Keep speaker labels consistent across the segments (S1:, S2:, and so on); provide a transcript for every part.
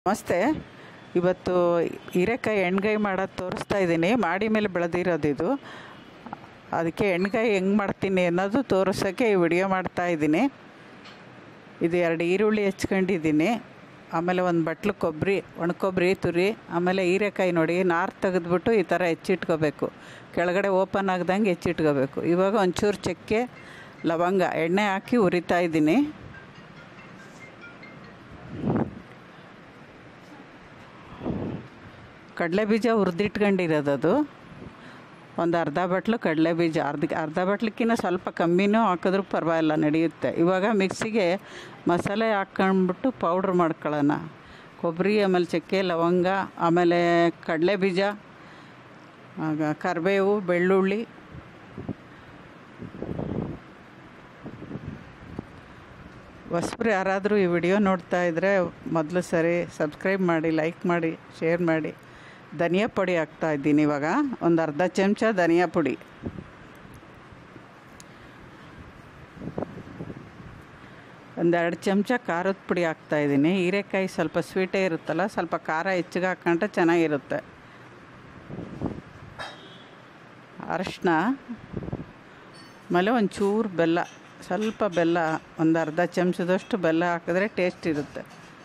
S1: ನಮಸ್ತೆ ಇವತ್ತು ಹೀರೆಕಾಯಿ ಎಣ್ಗಾಯಿ ಮಾಡೋದು ತೋರಿಸ್ತಾ ಇದ್ದೀನಿ ಮಾಡಿ ಮೇಲೆ ಬೆಳೆದಿರೋದು ಇದು ಅದಕ್ಕೆ ಎಣ್ಗಾಯಿ ಹೆಂಗೆ ಮಾಡ್ತೀನಿ ಅನ್ನೋದು ತೋರಿಸೋಕ್ಕೆ ಈ ವಿಡಿಯೋ ಮಾಡ್ತಾ ಇದ್ದೀನಿ ಇದು ಎರಡು ಈರುಳ್ಳಿ ಹೆಚ್ಕೊಂಡಿದ್ದೀನಿ ಆಮೇಲೆ ಒಂದು ಬಟ್ಲು ಕೊಬ್ಬರಿ ಒಣಕೊಬ್ಬರಿ ತುರಿ ಆಮೇಲೆ ಹೀರೆಕಾಯಿ ನೋಡಿ ನಾರು ತೆಗೆದ್ಬಿಟ್ಟು ಈ ಥರ ಹೆಚ್ಚಿಟ್ಕೋಬೇಕು ಕೆಳಗಡೆ ಓಪನ್ ಆಗ್ದಂಗೆ ಹೆಚ್ಚಿಟ್ಕೋಬೇಕು ಇವಾಗ ಒಂಚೂರು ಚಕ್ಕೆ ಲವಂಗ ಎಣ್ಣೆ ಹಾಕಿ ಉರಿತಾ ಇದ್ದೀನಿ ಕಡಲೆ ಬೀಜ ಹುರಿದಿಟ್ಕೊಂಡಿರೋದು ಅದು ಒಂದು ಅರ್ಧ ಬಟ್ಲು ಕಡಲೆ ಬೀಜ ಅರ್ಧ ಅರ್ಧ ಬಟ್ಲಕ್ಕಿಂತ ಸ್ವಲ್ಪ ಕಮ್ಮಿನೂ ಹಾಕಿದ್ರೂ ಪರವಾಗಿಲ್ಲ ನಡೆಯುತ್ತೆ ಇವಾಗ ಮಿಕ್ಸಿಗೆ ಮಸಾಲೆ ಹಾಕ್ಕೊಂಡ್ಬಿಟ್ಟು ಪೌಡ್ರ್ ಮಾಡ್ಕೊಳ್ಳೋಣ ಕೊಬ್ಬರಿ ಆಮೇಲೆ ಚಕ್ಕೆ ಲವಂಗ ಆಮೇಲೆ ಕಡಲೆ ಬೀಜ ಆಗ ಕರಿಬೇವು ಬೆಳ್ಳುಳ್ಳಿ ಹೊಸಬ್ರು ಯಾರಾದರೂ ಈ ವಿಡಿಯೋ ನೋಡ್ತಾ ಇದ್ದರೆ ಮೊದಲು ಸರಿ ಸಬ್ಸ್ಕ್ರೈಬ್ ಮಾಡಿ ಲೈಕ್ ಮಾಡಿ ಶೇರ್ ಮಾಡಿ ಧನಿಯಾ ಪುಡಿ ಹಾಕ್ತಾ ಇದ್ದೀನಿ ಇವಾಗ ಒಂದು ಅರ್ಧ ಚಮಚ ಧನಿಯಾ ಪುಡಿ ಒಂದೆರಡು ಚಮಚ ಖಾರದ ಪುಡಿ ಹಾಕ್ತಾ ಇದ್ದೀನಿ ಹೀರೆಕಾಯಿ ಸ್ವಲ್ಪ ಸ್ವೀಟೇ ಇರುತ್ತಲ್ಲ ಸ್ವಲ್ಪ ಖಾರ ಹೆಚ್ಚಿಗೆ ಹಾಕ್ಕೊಂಡ್ರೆ ಚೆನ್ನಾಗಿರುತ್ತೆ ಅರಶಿನ ಆಮೇಲೆ ಒಂಚೂರು ಬೆಲ್ಲ ಸ್ವಲ್ಪ ಬೆಲ್ಲ ಒಂದು ಅರ್ಧ ಚಮಚದಷ್ಟು ಬೆಲ್ಲ ಹಾಕಿದ್ರೆ ಟೇಸ್ಟ್ ಇರುತ್ತೆ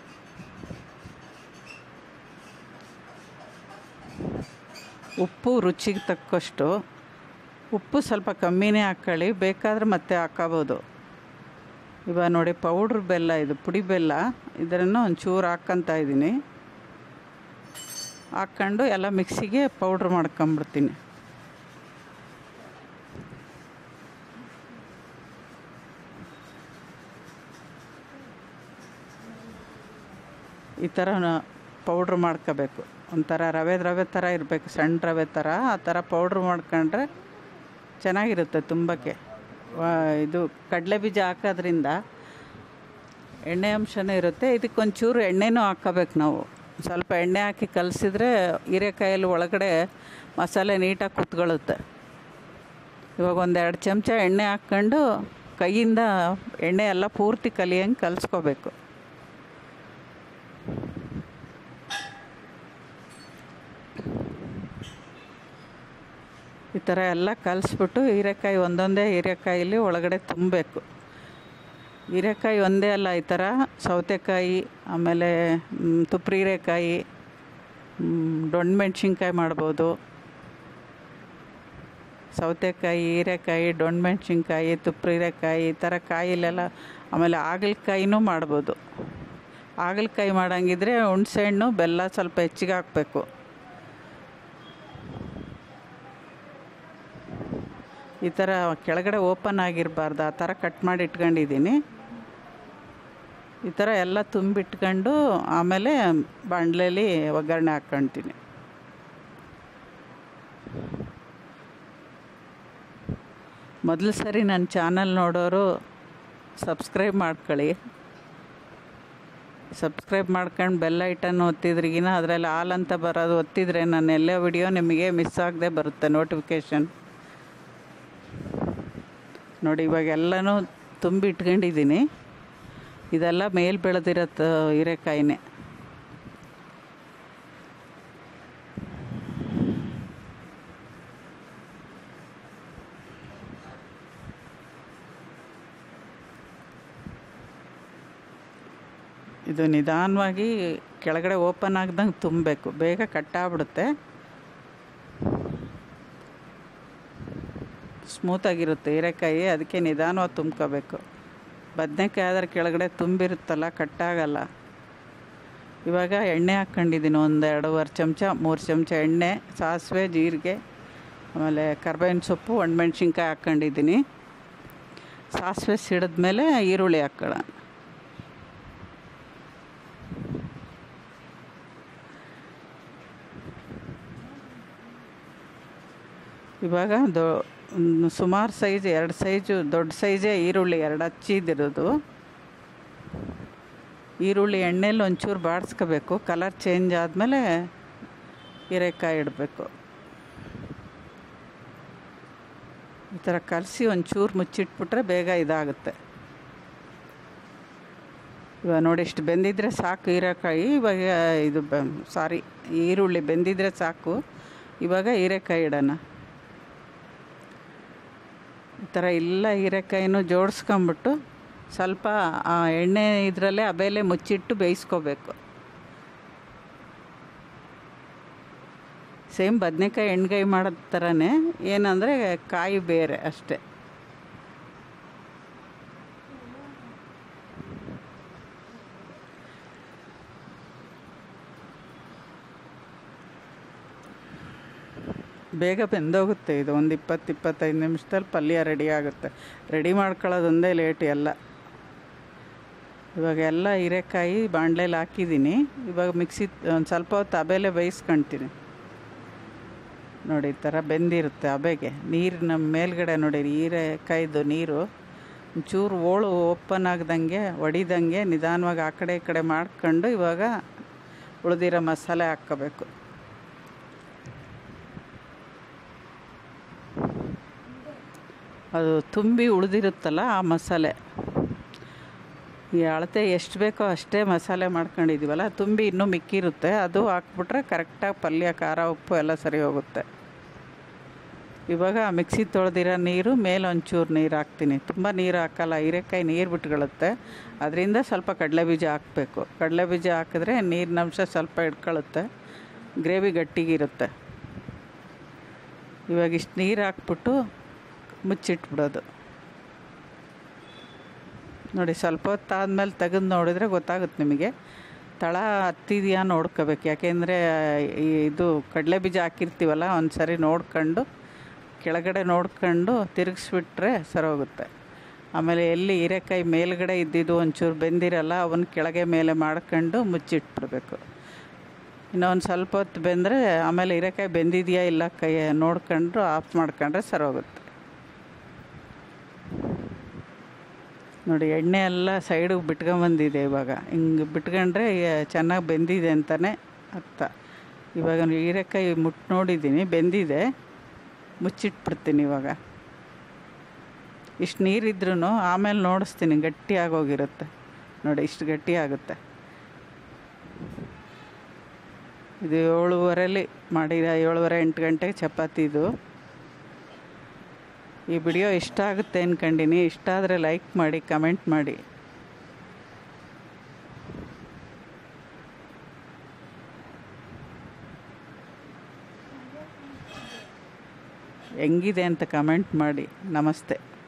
S1: ಉಪ್ಪು ರುಚಿಗೆ ತಕ್ಕಷ್ಟು ಉಪ್ಪು ಸ್ವಲ್ಪ ಕಮ್ಮಿನೇ ಹಾಕ್ಕೊಳ್ಳಿ ಬೇಕಾದ್ರೆ ಮತ್ತೆ ಹಾಕೋಬೋದು ಇವಾಗ ನೋಡಿ ಪೌಡ್ರ್ ಬೆಲ್ಲ ಇದು ಪುಡಿ ಬೆಲ್ಲ ಇದನ್ನು ಒಂಚೂರು ಹಾಕ್ಕೊತಾ ಇದ್ದೀನಿ ಹಾಕ್ಕೊಂಡು ಎಲ್ಲ ಮಿಕ್ಸಿಗೆ ಪೌಡ್ರ್ ಮಾಡ್ಕೊಂಬಿಡ್ತೀನಿ ಈ ಥರ ಪೌಡ್ರ್ ಮಾಡ್ಕೋಬೇಕು ಒಂಥರ ರವೆ ರವೆ ಥರ ಇರಬೇಕು ಸಣ್ಣ ರವೆ ಥರ ಆ ಥರ ಪೌಡ್ರ್ ಮಾಡ್ಕೊಂಡ್ರೆ ಚೆನ್ನಾಗಿರುತ್ತೆ ತುಂಬಕ್ಕೆ ಇದು ಕಡಲೆ ಬೀಜ ಹಾಕೋದ್ರಿಂದ ಎಣ್ಣೆ ಅಂಶನೂ ಇರುತ್ತೆ ಇದಕ್ಕೊಂಚೂರು ಎಣ್ಣೆನೂ ಹಾಕ್ಕೋಬೇಕು ನಾವು ಸ್ವಲ್ಪ ಎಣ್ಣೆ ಹಾಕಿ ಕಲಸಿದ್ರೆ ಹೀರೆಕಾಯಲ್ಲಿ ಒಳಗಡೆ ಮಸಾಲೆ ನೀಟಾಗಿ ಕುತ್ಕೊಳ್ಳುತ್ತೆ ಇವಾಗ ಒಂದೆರಡು ಚಮಚ ಎಣ್ಣೆ ಹಾಕ್ಕೊಂಡು ಕೈಯಿಂದ ಎಣ್ಣೆ ಎಲ್ಲ ಪೂರ್ತಿ ಕಲಿಯಂಗೆ ಕಲಿಸ್ಕೋಬೇಕು ಈ ಥರ ಎಲ್ಲ ಕಲಿಸ್ಬಿಟ್ಟು ಹೀರೆಕಾಯಿ ಒಂದೊಂದೇ ಹೀರೆಕಾಯಲ್ಲಿ ಒಳಗಡೆ ತುಂಬಬೇಕು ಹೀರೆಕಾಯಿ ಒಂದೇ ಅಲ್ಲ ಈ ಥರ ಸೌತೆಕಾಯಿ ಆಮೇಲೆ ತುಪ್ರಿ ಹೀರೆಕಾಯಿ ದೊಣ್ಣೆ ಮೆಣ್ಸಿನ್ಕಾಯಿ ಮಾಡ್ಬೋದು ಸೌತೆಕಾಯಿ ಹೀರೆಕಾಯಿ ದೊಣ್ಣೆ ಮೆಣ್ಸಿನ್ಕಾಯಿ ತುಪ್ರಿ ಹೀರೆಕಾಯಿ ಈ ಥರ ಕಾಯಿಲೆಲ್ಲ ಆಮೇಲೆ ಹಾಗಲಕಾಯಿನೂ ಮಾಡ್ಬೋದು ಹಾಗಲಕಾಯಿ ಮಾಡೋಂಗಿದ್ರೆ ಹುಣ್ಸೆಹಣ್ಣು ಬೆಲ್ಲ ಸ್ವಲ್ಪ ಹೆಚ್ಚಿಗೆ ಹಾಕಬೇಕು ಈ ಥರ ಕೆಳಗಡೆ ಓಪನ್ ಆಗಿರಬಾರ್ದು ಆ ಥರ ಕಟ್ ಮಾಡಿ ಇಟ್ಕೊಂಡಿದ್ದೀನಿ ಈ ಥರ ಎಲ್ಲ ತುಂಬಿಟ್ಕೊಂಡು ಆಮೇಲೆ ಬಾಣಲೆಯಲ್ಲಿ ಒಗ್ಗರಣೆ ಹಾಕ್ಕೊಳ್ತೀನಿ ಮೊದಲು ಸರಿ ನನ್ನ ಚಾನಲ್ ನೋಡೋರು ಸಬ್ಸ್ಕ್ರೈಬ್ ಮಾಡ್ಕೊಳ್ಳಿ ಸಬ್ಸ್ಕ್ರೈಬ್ ಮಾಡ್ಕೊಂಡು ಬೆಲ್ ಐಟನ್ ಒತ್ತಿದ್ರಿಗಿನ ಅದರಲ್ಲಿ ಆಲ್ ಅಂತ ಬರೋದು ಒತ್ತಿದರೆ ನಾನು ಎಲ್ಲ ವಿಡಿಯೋ ನಿಮಗೆ ಮಿಸ್ ಆಗದೆ ಬರುತ್ತೆ ನೋಟಿಫಿಕೇಷನ್ ನೋಡಿ ಇವಾಗ ಎಲ್ಲನೂ ತುಂಬಿ ಇಟ್ಕೊಂಡಿದ್ದೀನಿ ಇದೆಲ್ಲ ಮೇಲೆ ಬೆಳೆದಿರತ್ತ ಹೀರೆಕಾಯಿನೇ ಇದು ನಿಧಾನವಾಗಿ ಕೆಳಗಡೆ ಓಪನ್ ಆಗ್ದಂಗೆ ತುಂಬಬೇಕು ಬೇಗ ಕಟ್ಟಾಗ್ಬಿಡುತ್ತೆ ಸ್ಮೂತಾಗಿರುತ್ತೆ ಹೀರೆಕಾಯಿ ಅದಕ್ಕೆ ನಿಧಾನವಾಗಿ ತುಂಬ್ಕೋಬೇಕು ಬದನೆಕಾಯಿ ಆದರೆ ಕೆಳಗಡೆ ತುಂಬಿರುತ್ತಲ್ಲ ಕಟ್ಟಾಗಲ್ಲ ಇವಾಗ ಎಣ್ಣೆ ಹಾಕ್ಕೊಂಡಿದ್ದೀನಿ ಒಂದು ಎರಡೂವರೆ ಚಮಚ ಮೂರು ಚಮಚ ಎಣ್ಣೆ ಸಾಸಿವೆ ಜೀರಿಗೆ ಆಮೇಲೆ ಕರ್ಬೇವಿನ ಸೊಪ್ಪು ಒಣಮೆಣ್ಸಿನ್ಕಾಯಿ ಹಾಕ್ಕೊಂಡಿದ್ದೀನಿ ಸಾಸಿವೆ ಸಿಡಿದ್ಮೇಲೆ ಈರುಳ್ಳಿ ಹಾಕ್ಕೊಳ್ಳೋಣ ಇವಾಗ ದೊ ಸುಮಾರು ಸೈಜ್ ಎರಡು ಸೈಜು ದೊಡ್ಡ ಸೈಜೇ ಈರುಳ್ಳಿ ಎರಡು ಹಚ್ಚಿದಿರೋದು ಈರುಳ್ಳಿ ಎಣ್ಣೆಲಿ ಒಂಚೂರು ಬಾಡಿಸ್ಕೋಬೇಕು ಕಲರ್ ಚೇಂಜ್ ಆದಮೇಲೆ ಹೀರೆಕಾಯಿ ಇಡಬೇಕು ಈ ಥರ ಕಲಸಿ ಒಂಚೂರು ಮುಚ್ಚಿಟ್ಬಿಟ್ರೆ ಬೇಗ ಇದಾಗುತ್ತೆ ಇವಾಗ ನೋಡಿ ಇಷ್ಟು ಬೆಂದಿದ್ರೆ ಸಾಕು ಹೀರೆಕಾಯಿ ಇವಾಗ ಇದು ಬ ಸಾರಿ ಈರುಳ್ಳಿ ಬೆಂದಿದ್ರೆ ಸಾಕು ಇವಾಗ ಹೀರೆಕಾಯಿ ಇಡೋಣ ಈ ಥರ ಎಲ್ಲ ಹೀರೆಕಾಯಿನೂ ಜೋಡಿಸ್ಕೊಂಬಿಟ್ಟು ಸ್ವಲ್ಪ ಆ ಎಣ್ಣೆ ಇದರಲ್ಲೇ ಅಬೇಲೆ ಮುಚ್ಚಿಟ್ಟು ಬೇಯಿಸ್ಕೋಬೇಕು ಸೇಮ್ ಬದನೆಕಾಯಿ ಎಣ್ಗಾಯಿ ಮಾಡೋ ಥರನೇ ಏನಂದರೆ ಕಾಯಿ ಬೇರೆ ಅಷ್ಟೇ ಬೇಗ ಬೆಂದೋಗುತ್ತೆ ಇದು ಒಂದು ಇಪ್ಪತ್ತು ಇಪ್ಪತ್ತೈದು ನಿಮಿಷದಲ್ಲಿ ಪಲ್ಯ ರೆಡಿ ಆಗುತ್ತೆ ರೆಡಿ ಮಾಡ್ಕೊಳ್ಳೋದೊಂದೇ ಲೇಟ್ ಎಲ್ಲ ಇವಾಗ ಎಲ್ಲ ಹೀರೆಕಾಯಿ ಬಾಣಲೆಯಲ್ಲಿ ಹಾಕಿದ್ದೀನಿ ಇವಾಗ ಮಿಕ್ಸಿ ಒಂದು ಸ್ವಲ್ಪ ಹೊತ್ತು ಅಬೇಲೆ ಬೇಯಿಸ್ಕೊಳ್ತೀನಿ ನೋಡಿ ಈ ಥರ ಬೆಂದಿರುತ್ತೆ ಅಬೆಗೆ ನೀರು ನಮ್ಮ ಮೇಲ್ಗಡೆ ನೋಡಿ ಹೀರೆಕಾಯ್ದು ನೀರು ಒಂಚೂರು ಓಳು ಓಪನ್ ಆಗ್ದಂಗೆ ಹೊಡಿದಂಗೆ ನಿಧಾನವಾಗಿ ಆ ಕಡೆ ಈ ಕಡೆ ಮಾಡ್ಕೊಂಡು ಇವಾಗ ಉಳಿದಿರೋ ಮಸಾಲೆ ಹಾಕ್ಕೋಬೇಕು ಅದು ತುಂಬಿ ಉಳಿದಿರುತ್ತಲ್ಲ ಆ ಮಸಾಲೆ ಈ ಅಳತೆ ಎಷ್ಟು ಬೇಕೋ ಅಷ್ಟೇ ಮಸಾಲೆ ಮಾಡ್ಕೊಂಡಿದ್ದೀವಲ್ಲ ತುಂಬಿ ಇನ್ನೂ ಮಿಕ್ಕಿರುತ್ತೆ ಅದು ಹಾಕ್ಬಿಟ್ರೆ ಕರೆಕ್ಟಾಗಿ ಪಲ್ಯ ಖಾರ ಉಪ್ಪು ಎಲ್ಲ ಸರಿ ಹೋಗುತ್ತೆ ಇವಾಗ ಮಿಕ್ಸಿ ತೊಳೆದಿರೋ ನೀರು ಮೇಲೆ ಒಂಚೂರು ನೀರು ಹಾಕ್ತೀನಿ ತುಂಬ ನೀರು ಹಾಕಲ್ಲ ಹೀರೆಕಾಯಿ ನೀರು ಬಿಟ್ಕೊಳ್ಳುತ್ತೆ ಅದರಿಂದ ಸ್ವಲ್ಪ ಕಡಲೆ ಬೀಜ ಹಾಕಬೇಕು ಕಡಲೆ ಬೀಜ ಹಾಕಿದ್ರೆ ನೀರಿನಂಶ ಸ್ವಲ್ಪ ಇಟ್ಕೊಳ್ಳುತ್ತೆ ಗ್ರೇವಿ ಗಟ್ಟಿಗಿರುತ್ತೆ ಇವಾಗ ಇಷ್ಟು ನೀರು ಹಾಕ್ಬಿಟ್ಟು ಮುಚ್ಚಿಟ್ಬಿಡೋದು ನೋಡಿ ಸ್ವಲ್ಪ ಹೊತ್ತು ಆದಮೇಲೆ ತೆಗೆದು ನೋಡಿದರೆ ಗೊತ್ತಾಗುತ್ತೆ ನಿಮಗೆ ತಳ ಹತ್ತಿದೆಯಾ ನೋಡ್ಕೋಬೇಕು ಯಾಕೆಂದರೆ ಇದು ಕಡಲೆ ಬೀಜ ಹಾಕಿರ್ತೀವಲ್ಲ ಒಂದು ಸರಿ ನೋಡ್ಕೊಂಡು ಕೆಳಗಡೆ ನೋಡ್ಕೊಂಡು ತಿರುಗಿಸ್ಬಿಟ್ರೆ ಸರೋಗುತ್ತೆ ಆಮೇಲೆ ಎಲ್ಲಿ ಹೀರೆಕಾಯಿ ಮೇಲ್ಗಡೆ ಇದ್ದಿದ್ದು ಒಂಚೂರು ಬೆಂದಿರಲ್ಲ ಅವನ್ನ ಕೆಳಗೆ ಮೇಲೆ ಮಾಡ್ಕೊಂಡು ಮುಚ್ಚಿಟ್ಬಿಡ್ಬೇಕು ಇನ್ನೊಂದು ಸ್ವಲ್ಪ ಹೊತ್ತು ಬೆಂದರೆ ಆಮೇಲೆ ಹೀರೆಕಾಯಿ ಬೆಂದಿದೆಯಾ ಇಲ್ಲ ಕೈ ನೋಡ್ಕೊಂಡು ಆಫ್ ಮಾಡ್ಕೊಂಡ್ರೆ ಸರೋಗುತ್ತೆ ನೋಡಿ ಎಣ್ಣೆ ಎಲ್ಲ ಸೈಡಿಗೆ ಬಿಟ್ಕೊಂಬಂದಿದೆ ಇವಾಗ ಹಿಂಗೆ ಬಿಟ್ಕೊಂಡ್ರೆ ಚೆನ್ನಾಗಿ ಬೆಂದಿದೆ ಅಂತಲೇ ಅರ್ಥ ಇವಾಗ ಹೀರೆಕಾಯಿ ಮುಟ್ಟು ನೋಡಿದ್ದೀನಿ ಬೆಂದಿದೆ ಮುಚ್ಚಿಟ್ಬಿಡ್ತೀನಿ ಇವಾಗ ಇಷ್ಟು ನೀರಿದ್ರೂ ಆಮೇಲೆ ನೋಡಿಸ್ತೀನಿ ಗಟ್ಟಿ ಆಗೋಗಿರುತ್ತೆ ನೋಡಿ ಇಷ್ಟು ಗಟ್ಟಿ ಆಗುತ್ತೆ ಇದು ಏಳುವರೆಲಿ ಮಾಡಿದ ಏಳುವರೆ ಎಂಟು ಗಂಟೆಗೆ ಚಪಾತಿ ಇದು ಈ ವಿಡಿಯೋ ಇಷ್ಟ ಆಗುತ್ತೆ ಅಂದ್ಕೊಂಡಿನಿ ಇಷ್ಟ ಆದರೆ ಲೈಕ್ ಮಾಡಿ ಕಮೆಂಟ್ ಮಾಡಿ ಹೆಂಗಿದೆ ಅಂತ ಕಮೆಂಟ್ ಮಾಡಿ ನಮಸ್ತೆ